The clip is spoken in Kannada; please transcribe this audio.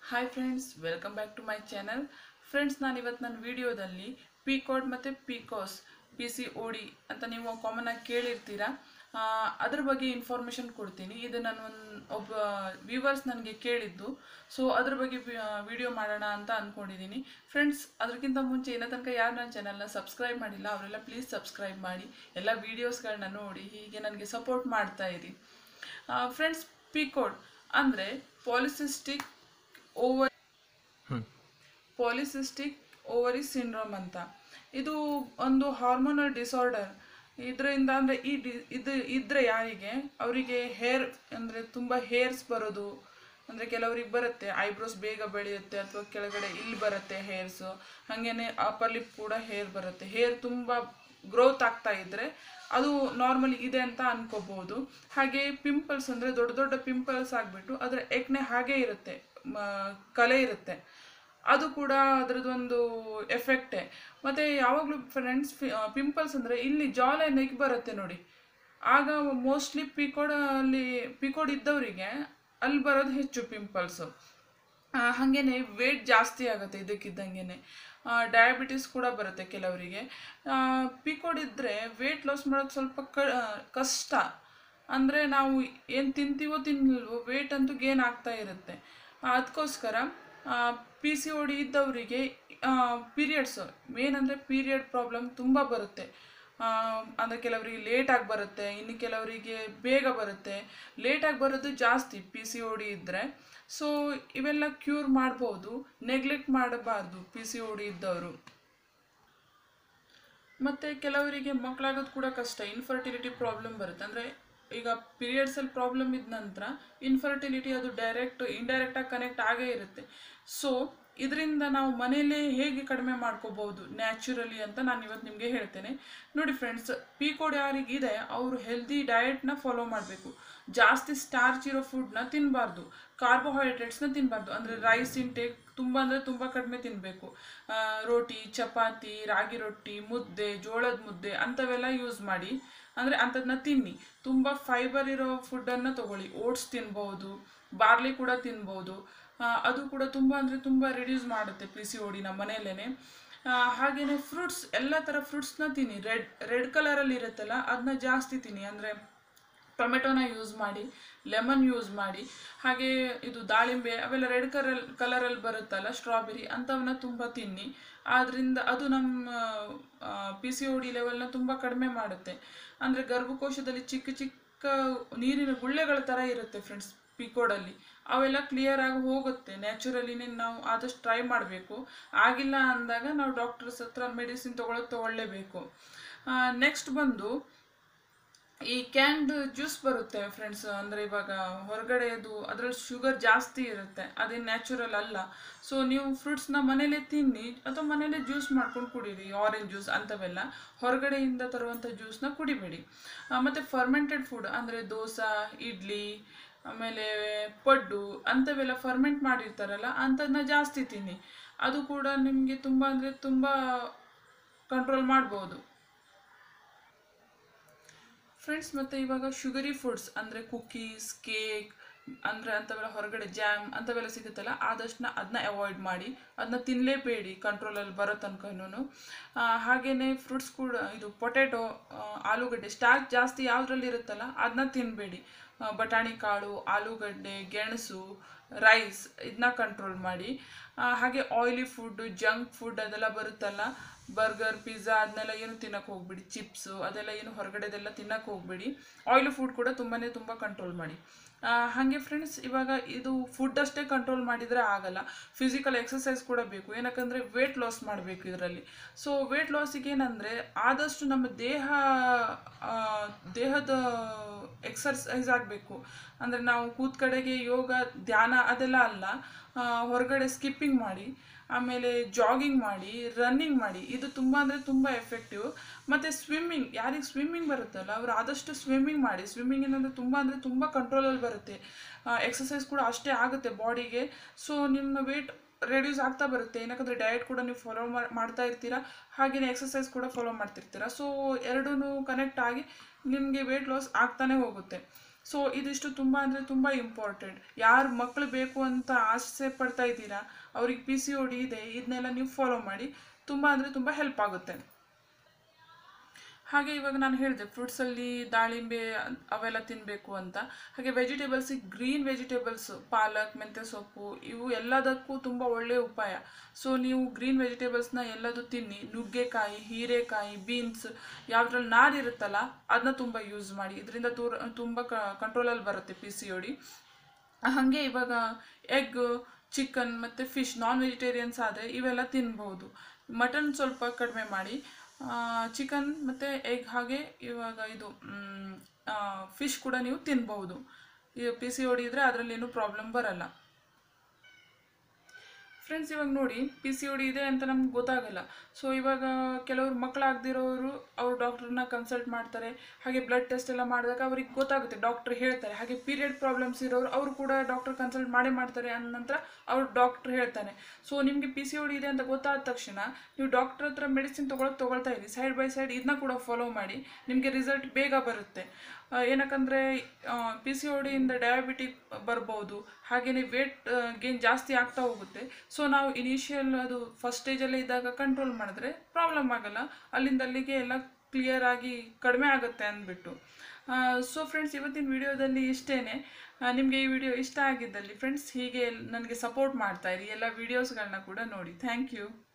hi friends welcome back to my channel friends ನಾನು ಇವತ್ತು ನನ್ನ ವಿಡಿಯೋದಲ್ಲಿ ಪಿ ಕೋಡ್ ಮತ್ತು P COS P C O D ಅಂತ ನೀವು ಕಾಮನ್ ಆಗಿ ಕೇಳಿರ್ತೀರಾ ಆ, ಅದ್ರ ಬಗ್ಗೆ ಇನ್ಫಾರ್ಮೇಷನ್ ಕೊಡ್ತೀನಿ ಇದು ನಾನು ಒಂದು ಒಬ್ಬ ವ್ಯೂವರ್ಸ್ ನನಗೆ ಕೇಳಿದ್ದು ಸೊ ಅದ್ರ ಬಗ್ಗೆ ವಿಡಿಯೋ ಮಾಡೋಣ ಅಂತ ಅಂದ್ಕೊಂಡಿದ್ದೀನಿ ಫ್ರೆಂಡ್ಸ್ ಅದಕ್ಕಿಂತ ಮುಂಚೆ ಇನ್ನೂ ತನಕ ಯಾರು ನನ್ನ ಚಾನಲ್ನ ಸಬ್ಸ್ಕ್ರೈಬ್ ಮಾಡಿಲ್ಲ ಅವರೆಲ್ಲ ಪ್ಲೀಸ್ ಸಬ್ಸ್ಕ್ರೈಬ್ ಮಾಡಿ ಎಲ್ಲ ವೀಡಿಯೋಸ್ಗಳನ್ನ ನೋಡಿ ಹೀಗೆ ನನಗೆ ಸಪೋರ್ಟ್ ಮಾಡ್ತಾ ಇರಿ ಫ್ರೆಂಡ್ಸ್ ಪಿ ಕೋಡ್ ಅಂದರೆ polycystic over polycystic ovary syndrome ಅಂತ ಇದು ಒಂದು ಹಾರ್ಮೋನಲ್ ಡಿಸಾರ್ಡರ್ ಇದರಿಂದ ಅಂದರೆ ಈ ಡಿ ಇದು ಇದ್ದರೆ ಯಾರಿಗೆ ಅವರಿಗೆ ಹೇರ್ ಅಂದರೆ ತುಂಬ ಹೇರ್ಸ್ ಬರೋದು ಅಂದರೆ ಕೆಲವ್ರಿಗೆ ಬರುತ್ತೆ ಐಬ್ರೋಸ್ ಬೇಗ ಬೆಳೆಯುತ್ತೆ ಅಥವಾ ಕೆಳಗಡೆ ಇಲ್ಲಿ ಬರುತ್ತೆ ಹೇರ್ಸು ಹಾಗೇನೆ ಅಪ್ಪರ್ ಲಿಪ್ ಕೂಡ ಹೇರ್ ಬರುತ್ತೆ ಹೇರ್ ತುಂಬ ಗ್ರೋತ್ ಆಗ್ತಾ ಇದ್ದರೆ ಅದು ನಾರ್ಮಲಿ ಇದೆ ಅಂತ ಅನ್ಕೋಬಹುದು ಹಾಗೆ ಪಿಂಪಲ್ಸ್ ಅಂದರೆ ದೊಡ್ಡ ದೊಡ್ಡ ಪಿಂಪಲ್ಸ್ ಆಗಿಬಿಟ್ಟು ಅದರ ಎಕ್ನೆ ಹಾಗೆ ಇರುತ್ತೆ ಮ- ಕಲೆ ಇರುತ್ತೆ ಅದು ಕೂಡ ಅದರದ್ದೊಂದು ಎಫೆಕ್ಟೇ ಮತ್ತು ಯಾವಾಗಲೂ ಫ್ರೆಂಡ್ಸ್ ಪಿಂಪಲ್ಸ್ ಅಂದರೆ ಇಲ್ಲಿ ಜಾಲೆ ನೆಕ್ ಬರುತ್ತೆ ನೋಡಿ ಆಗ ಮೋಸ್ಟ್ಲಿ ಪಿಕೋಡ್ ಅಲ್ಲಿ ಪಿಕೋಡ್ ಇದ್ದವರಿಗೆ ಅಲ್ಲಿ ಬರೋದು ಹೆಚ್ಚು ಪಿಂಪಲ್ಸು ಹಾಗೇನೆ ವೇಟ್ ಜಾಸ್ತಿ ಆಗುತ್ತೆ ಇದಕ್ಕಿದ್ದಂಗೆ ಡಯಾಬಿಟಿಸ್ ಕೂಡ ಬರುತ್ತೆ ಕೆಲವರಿಗೆ ಪಿಕೋಡ್ ಇದ್ದರೆ ವೇಟ್ ಲಾಸ್ ಮಾಡೋದು ಸ್ವಲ್ಪ ಕ ಕಷ್ಟ ಅಂದರೆ ನಾವು ಏನು ತಿಂತೀವೋ ತಿನ್ನಲ್ವೋ ವೇಟ್ ಅಂತೂ ಗೇನ್ ಆಗ್ತಾ ಇರುತ್ತೆ ಅದಕ್ಕೋಸ್ಕರ ಪಿ ಸಿ ಒ ಡಿ ಇದ್ದವರಿಗೆ ಪೀರಿಯಡ್ಸ್ ಮೇನ್ ಅಂದರೆ ಪೀರಿಯಡ್ ಪ್ರಾಬ್ಲಮ್ ತುಂಬ ಬರುತ್ತೆ ಅಂದರೆ ಕೆಲವರಿಗೆ ಲೇಟಾಗಿ ಬರುತ್ತೆ ಇನ್ನು ಕೆಲವರಿಗೆ ಬೇಗ ಬರುತ್ತೆ ಲೇಟಾಗಿ ಬರೋದು ಜಾಸ್ತಿ ಪಿ ಸಿ ಒ ಡಿ ಇದ್ದರೆ ಸೊ ಇವೆಲ್ಲ ಕ್ಯೂರ್ ಮಾಡ್ಬೋದು ನೆಗ್ಲೆಕ್ಟ್ ಮಾಡಬಾರ್ದು ಪಿ ಸಿ ಒ ಡಿ ಇದ್ದವರು ಮತ್ತು ಕೆಲವರಿಗೆ ಮಕ್ಕಳಾಗೋದು ಕೂಡ ಕಷ್ಟ ಇನ್ಫರ್ಟಿಲಿಟಿ ಪ್ರಾಬ್ಲಮ್ ಬರುತ್ತೆ ಅಂದರೆ ಈಗ ಪೀರಿಯಡ್ಸಲ್ಲಿ ಪ್ರಾಬ್ಲಮ್ ಇದ್ದ ನಂತರ ಇನ್ಫರ್ಟಿಲಿಟಿ ಅದು ಡೈರೆಕ್ಟ್ ಇಂಡೈರೆಕ್ಟಾಗಿ ಕನೆಕ್ಟ್ ಆಗೇ ಇರುತ್ತೆ ಸೊ ಇದರಿಂದ ನಾವು ಮನೆಯಲ್ಲೇ ಹೇಗೆ ಕಡಿಮೆ ಮಾಡ್ಕೋಬಹುದು ನ್ಯಾಚುರಲಿ ಅಂತ ನಾನು ಇವತ್ತು ನಿಮಗೆ ಹೇಳ್ತೇನೆ ನೋಡಿ ಫ್ರೆಂಡ್ಸ್ ಪಿ ಕೋಡ್ ಯಾರಿಗಿದೆ ಅವರು ಹೆಲ್ದಿ ಡಯಟ್ನ ಫಾಲೋ ಮಾಡಬೇಕು ಜಾಸ್ತಿ ಸ್ಟಾರ್ಚ್ ಇರೋ ಫುಡ್ನ ತಿನ್ನಬಾರ್ದು ಕಾರ್ಬೋಹೈಡ್ರೇಟ್ಸ್ನ ತಿನ್ನಬಾರ್ದು ಅಂದರೆ ರೈಸ್ ಇಂಟೇಕ್ ತುಂಬ ಅಂದರೆ ತುಂಬ ಕಡಿಮೆ ತಿನ್ನಬೇಕು ರೋಟಿ ಚಪಾತಿ ರಾಗಿ ರೊಟ್ಟಿ ಮುದ್ದೆ ಜೋಳದ ಮುದ್ದೆ ಅಂಥವೆಲ್ಲ ಯೂಸ್ ಮಾಡಿ ಅಂದರೆ ಅಂಥದನ್ನ ತಿನ್ನಿ ತುಂಬ ಫೈಬರ್ ಇರೋ ಫುಡ್ಡನ್ನು ತಗೊಳ್ಳಿ ಓಟ್ಸ್ ತಿನ್ಬೋದು ಬಾರ್ಲಿ ಕೂಡ ತಿನ್ಬೋದು ಆ, ಅದು ಕೂಡ ತುಂಬ ಅಂದರೆ ತುಂಬ ರಿಡ್ಯೂಸ್ ಮಾಡುತ್ತೆ ಪಿ ಸಿ ಓಡಿ ನಮ್ಮ ಮನೆಯಲ್ಲೇ ಹಾಗೆಯೇ ಫ್ರೂಟ್ಸ್ ಎಲ್ಲ ಥರ ಫ್ರೂಟ್ಸ್ನ ತಿನ್ನಿ ರೆಡ್ ರೆಡ್ ಕಲರಲ್ಲಿ ಇರುತ್ತಲ್ಲ ಅದನ್ನ ಜಾಸ್ತಿ ತಿನ್ನಿ ಅಂದರೆ ಟೊಮೆಟೊನ ಯೂಸ್ ಮಾಡಿ ಲೆಮನ್ ಯೂಸ್ ಮಾಡಿ ಹಾಗೆ ಇದು ದಾಳಿಂಬೆ ಅವೆಲ್ಲ ರೆಡ್ ಕಲರ್ ಕಲರಲ್ಲಿ ಬರುತ್ತಲ್ಲ ಸ್ಟ್ರಾಬೆರಿ ಅಂಥವನ್ನ ತುಂಬ ತಿನ್ನಿ ಆದ್ದರಿಂದ ಅದು ನಮ್ಮ ಪಿ ಸಿ ಓ ಡಿ ಲೆವೆಲ್ನ ತುಂಬ ಕಡಿಮೆ ಮಾಡುತ್ತೆ ಅಂದರೆ ಗರ್ಭಕೋಶದಲ್ಲಿ ಚಿಕ್ಕ ಚಿಕ್ಕ ನೀರಿನ ಗುಳ್ಳೆಗಳ ಥರ ಇರುತ್ತೆ ಫ್ರೆಂಡ್ಸ್ ಪಿಕೋಡಲ್ಲಿ ಅವೆಲ್ಲ ಕ್ಲಿಯರ್ ಆಗಿ ಹೋಗುತ್ತೆ ನ್ಯಾಚುರಲಿನೇ ನಾವು ಆದಷ್ಟು ಟ್ರೈ ಮಾಡಬೇಕು ಆಗಿಲ್ಲ ಅಂದಾಗ ನಾವು ಡಾಕ್ಟರ್ಸ್ ಹತ್ರ ಮೆಡಿಸಿನ್ ತೊಗೊಳೋದು ತೊಗೊಳ್ಳೇಬೇಕು ನೆಕ್ಸ್ಟ್ ಬಂದು ಈ ಕ್ಯಾಂಡ್ ಜ್ಯೂಸ್ ಬರುತ್ತೆ ಫ್ರೆಂಡ್ಸ್ ಅಂದರೆ ಇವಾಗ ಹೊರಗಡೆದು ಅದರಲ್ಲಿ ಶುಗರ್ ಜಾಸ್ತಿ ಇರುತ್ತೆ ಅದೇ ನ್ಯಾಚುರಲ್ ಅಲ್ಲ ಸೊ ನೀವು ಫ್ರೂಟ್ಸ್ನ ಮನೇಲೇ ತಿನ್ನಿ ಅಥವಾ ಮನೇಲೇ ಜ್ಯೂಸ್ ಮಾಡ್ಕೊಂಡು ಕುಡೀರಿ ಆರೆಂಜ್ ಜ್ಯೂಸ್ ಅಂಥವೆಲ್ಲ ಹೊರಗಡೆಯಿಂದ ತರುವಂಥ ಜ್ಯೂಸ್ನ ಕುಡಿಬೇಡಿ ಆ, ಮತ್ತೆ ಫರ್ಮೆಂಟೆಡ್ ಫುಡ್ ಅಂದರೆ ದೋಸೆ ಇಡ್ಲಿ ಆಮೇಲೆ ಪಡ್ಡು ಅಂಥವೆಲ್ಲ ಫರ್ಮೆಂಟ್ ಮಾಡಿರ್ತಾರಲ್ಲ ಅಂಥದನ್ನ ಜಾಸ್ತಿ ತಿನ್ನಿ ಅದು ಕೂಡ ನಿಮಗೆ ತುಂಬ ಅಂದರೆ ತುಂಬ ಕಂಟ್ರೋಲ್ ಮಾಡ್ಬೋದು ಫ್ರೆಂಡ್ಸ್ ಮತ್ತು ಇವಾಗ ಶುಗರಿ ಫುಡ್ಸ್ ಅಂದರೆ ಕುಕ್ಕೀಸ್ ಕೇಕ್ ಅಂದರೆ ಅಂಥವೆಲ್ಲ ಹೊರಗಡೆ ಜಾಮ್ ಅಂಥವೆಲ್ಲ ಸಿಗುತ್ತಲ್ಲ ಆದಷ್ಟು ಅದನ್ನ ಅವಾಯ್ಡ್ ಮಾಡಿ ಅದನ್ನ ತಿನ್ನಲೇಬೇಡಿ ಕಂಟ್ರೋಲಲ್ಲಿ ಬರೋ ತನಕನೂ ಹಾಗೆಯೇ ಫ್ರೂಟ್ಸ್ ಕೂಡ ಇದು ಪೊಟ್ಯಾಟೊ ಆಲೂಗಡ್ಡೆ ಸ್ಟಾರ್ಚ್ ಜಾಸ್ತಿ ಯಾವುದ್ರಲ್ಲಿ ಇರುತ್ತಲ್ಲ ಅದನ್ನ ತಿನ್ನಬೇಡಿ ಬಟಾಣಿ ಕಾಳು ಆಲೂಗಡ್ಡೆ ಗೆಣಸು ರೈಸ್ ಇದನ್ನ ಕಂಟ್ರೋಲ್ ಮಾಡಿ ಆ, ಹಾಗೆ ಆಯಿಲಿ ಫುಡ್ ಜಂಕ್ ಫುಡ್ ಅದೆಲ್ಲ ಬರುತ್ತಲ್ಲ ಬರ್ಗರ್ ಪಿಜ್ಜಾ ಅದನ್ನೆಲ್ಲ ಏನು ತಿನ್ನಕ್ಕೆ ಹೋಗ್ಬೇಡಿ ಚಿಪ್ಸು ಅದೆಲ್ಲ ಏನು ಹೊರಗಡೆದೆಲ್ಲ ತಿನ್ನಕ್ಕೆ ಹೋಗ್ಬೇಡಿ ಆಯಿಲ್ ಫುಡ್ ಕೂಡ ತುಂಬಾ ತುಂಬ ಕಂಟ್ರೋಲ್ ಮಾಡಿ ಆ, ಹಾಗೆ ಫ್ರೆಂಡ್ಸ್ ಇವಾಗ ಇದು ಫುಡ್ ಅಷ್ಟೇ ಕಂಟ್ರೋಲ್ ಮಾಡಿದರೆ ಆಗಲ್ಲ ಫಿಸಿಕಲ್ ಎಕ್ಸಸೈಸ್ ಕೂಡ ಬೇಕು ಏನಕ್ಕಂದರೆ ವೇಟ್ ಲಾಸ್ ಮಾಡಬೇಕು ಇದರಲ್ಲಿ ಸೊ ವೇಟ್ ಲಾಸಿಗೆ ಏನಂದರೆ ಆದಷ್ಟು ನಮ್ಮ ದೇಹ ಆ, ದೇಹದ ಎಕ್ಸರ್ಸೈಸ್ ಆಗಬೇಕು ಅಂದರೆ ನಾವು ಕೂತ್ ಕಡೆಗೆ ಯೋಗ ಧ್ಯಾನ ಅದೆಲ್ಲ ಅಲ್ಲ ಆ, ಹೊರಗಡೆ ಸ್ಕಿಪ್ಪಿಂಗ್ ಮಾಡಿ ಆಮೇಲೆ ಜಾಗಿಂಗ್ ಮಾಡಿ ರನ್ನಿಂಗ್ ಮಾಡಿ ಇದು ತುಂಬ ಅಂದರೆ ತುಂಬ ಎಫೆಕ್ಟಿವ್ ಮತ್ತು ಸ್ವಿಮ್ಮಿಂಗ್ ಯಾರಿಗೆ ಸ್ವಿಮ್ಮಿಂಗ್ ಬರುತ್ತಲ್ಲ ಅವರು ಆದಷ್ಟು ಸ್ವಿಮ್ಮಿಂಗ್ ಮಾಡಿ ಸ್ವಿಮ್ಮಿಂಗ್ ಏನಂದರೆ ತುಂಬ ಅಂದರೆ ತುಂಬ ಕಂಟ್ರೋಲಲ್ಲಿ ಬರುತ್ತೆ ಎಕ್ಸಸೈಸ್ ಕೂಡ ಅಷ್ಟೇ ಆಗುತ್ತೆ ಬಾಡಿಗೆ ಸೊ ನಿಮ್ಮ ವೇಟ್ ರೆಡ್ಯೂಸ್ ಆಗ್ತಾ ಬರುತ್ತೆ ಏನಕ್ಕಂದರೆ ಡಯಟ್ ಕೂಡ ನೀವು ಫಾಲೋ ಮಾಡ್ತಾ ಇರ್ತೀರಾ ಹಾಗೆಯೇ ಎಕ್ಸಸೈಸ್ ಕೂಡ ಫಾಲೋ ಮಾಡ್ತಿರ್ತೀರಾ ಸೊ ಎರಡೂ ಕನೆಕ್ಟ್ ಆಗಿ ನಿಮಗೆ ವೇಟ್ ಲಾಸ್ ಆಗ್ತಾನೆ ಹೋಗುತ್ತೆ ಸೊ ಇದಿಷ್ಟು ತುಂಬ ಅಂದರೆ ತುಂಬ ಇಂಪಾರ್ಟೆಂಟ್ ಯಾರು ಮಕ್ಕಳು ಬೇಕು ಅಂತ ಆಸೆ ಪಡ್ತಾ ಇದ್ದೀರಾ ಅವ್ರಿಗೆ ಪಿ ಸಿ ಒ ಡಿ ಇದೆ ಇದನ್ನೆಲ್ಲ ನೀವು ಫಾಲೋ ಮಾಡಿ ತುಂಬ ಅಂದರೆ ತುಂಬ ಹೆಲ್ಪ್ ಆಗುತ್ತೆ ಹಾಗೆ ಇವಾಗ ನಾನು ಹೇಳಿದೆ ಫ್ರೂಟ್ಸಲ್ಲಿ ದಾಳಿಂಬೆ ಅವೆಲ್ಲ ತಿನ್ನಬೇಕು ಅಂತ ಹಾಗೆ ವೆಜಿಟೇಬಲ್ಸಿಗೆ ಗ್ರೀನ್ ವೆಜಿಟೇಬಲ್ಸ್ ಪಾಲಕ್ ಮೆಂತ್ಯ ಸೊಪ್ಪು ಇವು ಎಲ್ಲದಕ್ಕೂ ತುಂಬ ಒಳ್ಳೆಯ ಉಪಾಯ ಸೊ ನೀವು ಗ್ರೀನ್ ವೆಜಿಟೇಬಲ್ಸ್ನ ಎಲ್ಲದೂ ತಿನ್ನಿ ನುಗ್ಗೆಕಾಯಿ ಹೀರೆಕಾಯಿ ಬೀನ್ಸ್ ಯಾವುದ್ರಲ್ಲಿ ನಾರು ಇರುತ್ತಲ್ಲ ಅದನ್ನ ತುಂಬ ಯೂಸ್ ಮಾಡಿ ಇದರಿಂದ ದೂರ ತುಂಬ ಕಂಟ್ರೋಲಲ್ಲಿ ಬರುತ್ತೆ ಪಿ ಸಿ ಒ ಡಿ ಹಾಗೆ ಇವಾಗ ಎಗ್ ಚಿಕನ್ ಮತ್ತು ಫಿಶ್ ನಾನ್ ವೆಜಿಟೇರಿಯನ್ಸ್ ಆದರೆ ಇವೆಲ್ಲ ತಿನ್ಬೋದು ಮಟನ್ ಸ್ವಲ್ಪ ಕಡಿಮೆ ಮಾಡಿ ಚಿಕನ್ ಮತ್ತು ಎಗ್ ಹಾಗೆ ಇವಾಗ ಇದು ಫಿಶ್ ಕೂಡ ನೀವು ತಿನ್ಬೋದು ಈ ಪಿ ಸಿ ಒಡಿ ಇದ್ದರೆ ಅದರಲ್ಲಿ ಏನೂ ಪ್ರಾಬ್ಲಮ್ ಬರಲ್ಲ ಫ್ರೆಂಡ್ಸ್ ಇವಾಗ ನೋಡಿ ಪಿ ಸಿ ಒಡಿ ಇದೆ ಅಂತ ನಮ್ಗೆ ಗೊತ್ತಾಗಲ್ಲ ಸೊ ಇವಾಗ ಕೆಲವರು ಮಕ್ಕಳಾಗದಿರೋರು ಅವ್ರು ಡಾಕ್ಟ್ರನ್ನ ಕನ್ಸಲ್ಟ್ ಮಾಡ್ತಾರೆ ಹಾಗೆ ಬ್ಲಡ್ ಟೆಸ್ಟ್ ಎಲ್ಲ ಮಾಡಿದಾಗ ಅವ್ರಿಗೆ ಗೊತ್ತಾಗುತ್ತೆ ಡಾಕ್ಟ್ರ್ ಹೇಳ್ತಾರೆ ಹಾಗೆ ಪೀರಿಯಡ್ ಪ್ರಾಬ್ಲಮ್ಸ್ ಇರೋರು ಅವರು ಕೂಡ ಡಾಕ್ಟರ್ ಕನ್ಸಲ್ಟ್ ಮಾಡೇ ಮಾಡ್ತಾರೆ ಅಂದ ನಂತರ ಅವ್ರು ಡಾಕ್ಟ್ರ್ ಹೇಳ್ತಾನೆ ಸೊ ನಿಮಗೆ ಪಿ ಸಿ ಒಡಿ ಇದೆ ಅಂತ ಗೊತ್ತಾದ ತಕ್ಷಣ ನೀವು ಡಾಕ್ಟ್ರ್ ಹತ್ರ ಮೆಡಿಸಿನ್ ತೊಗೊಳಕ್ಕೆ ತೊಗೊಳ್ತಾ ಇರಿ ಸೈಡ್ ಬೈ ಸೈಡ್ ಇದನ್ನ ಕೂಡ ಫಾಲೋ ಮಾಡಿ ನಿಮಗೆ ರಿಸಲ್ಟ್ ಬೇಗ ಬರುತ್ತೆ ಆ, ಏನಕ್ಕಂದರೆ ಪಿ ಸಿ ಒ ಡಿಯಿಂದ ಡಯಾಬಿಟಿಕ್ ಬರ್ಬೋದು ಹಾಗೆಯೇ ವೇಟ್ ಗೇನ್ ಜಾಸ್ತಿ ಆಗ್ತಾ ಹೋಗುತ್ತೆ ಸೊ ನಾವು ಇನಿಷಿಯಲ್ ಅದು ಫಸ್ಟ್ ಸ್ಟೇಜಲ್ಲೇ ಇದ್ದಾಗ ಕಂಟ್ರೋಲ್ ಮಾಡಿದ್ರೆ ಪ್ರಾಬ್ಲಮ್ ಆಗಲ್ಲ ಅಲ್ಲಿಂದ ಅಲ್ಲಿಗೆ ಎಲ್ಲ ಕ್ಲಿಯರ್ ಆಗಿ ಕಡಿಮೆ ಆಗುತ್ತೆ ಅಂದ್ಬಿಟ್ಟು ಸೊ ಫ್ರೆಂಡ್ಸ್ ಇವತ್ತಿನ ವಿಡಿಯೋದಲ್ಲಿ ಇಷ್ಟೇ ನಿಮಗೆ ಈ ವಿಡಿಯೋ ಇಷ್ಟ ಆಗಿದ್ದಲ್ಲಿ ಫ್ರೆಂಡ್ಸ್ ಹೀಗೆ ನನಗೆ ಸಪೋರ್ಟ್ ಮಾಡ್ತಾ ಇರಿ ಎಲ್ಲ ವೀಡಿಯೋಸ್ಗಳನ್ನ ಕೂಡ ನೋಡಿ ಥ್ಯಾಂಕ್ ಯು